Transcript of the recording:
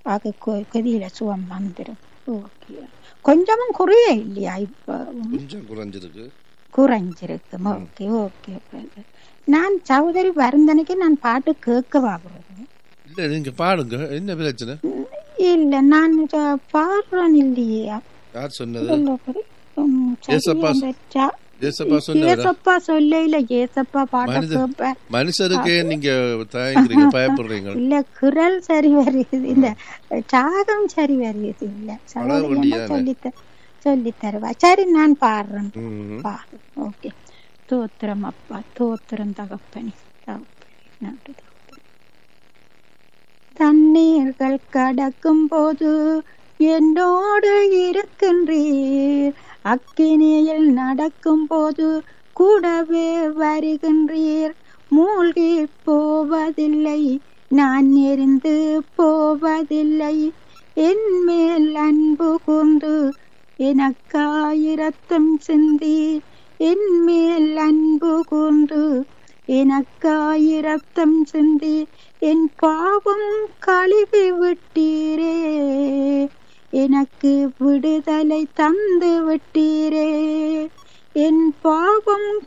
அது கொ- கொதியில சுகம் வந்துடும் ஓகே கொஞ்சமும் குறைய இல்லையா இப்போ கொஞ்சம் குறைஞ்சிருக்கு குறைஞ்சிருக்கு ஓகே ஓகே பிரதர் நான் சகோதரி வருந்தனைக்கு நான் பாட்டு கேட்கவா பிரதர் இல்ல நீங்க பாடுங்க என்ன பிரச்சனை இல்ல நான் இத பாடுறேன் இல்லையே யார் சொன்னது இல்ல பிரதர். உம், சரி, ஏசப்பா அந்த ச- ஏசப்பா சொன்னவரா ஏசப்பா சொல்ல இல்ல ஏசப்பா பாட்ட மனித- கேட்பேன் மனுஷருக்கே நீங்க தயங்குறீங்க பயப்படுறீங்க இல்ல குரல் சரி வருது இல்ல சாகம் சரி வருது இல்ல சகோதரி வேண்டியதானே? சொல்லித்த சொல்லி தருவா சரி நான் பாடுறேன் ம். பாடு ஓகே தோத்திரம் அப்பா தோத்திரம் தகப்பனி தகப்பனே நன்றி தகப்பனே தண்ணீர்கள் கடக்கும் போது என்னோடு இருக்கின்றீர் அக்கினியில் நடக்கும் போது கூடவே வருகின்றீர் மூழ்கி போவதில்லை நான் எரிந்து போவதில்லை என் மேல் அன்பு கூர்ந்து எனக்காயிரத்தம் சிந்தி என் மேல் அன்பு கூர்ந்து எனக்காயிரத்தம் சிந்தி என் பாவம் கழுவி விட்டீரே எனக்கு விடுதலை தந்து விட்டீரே என் பாவம்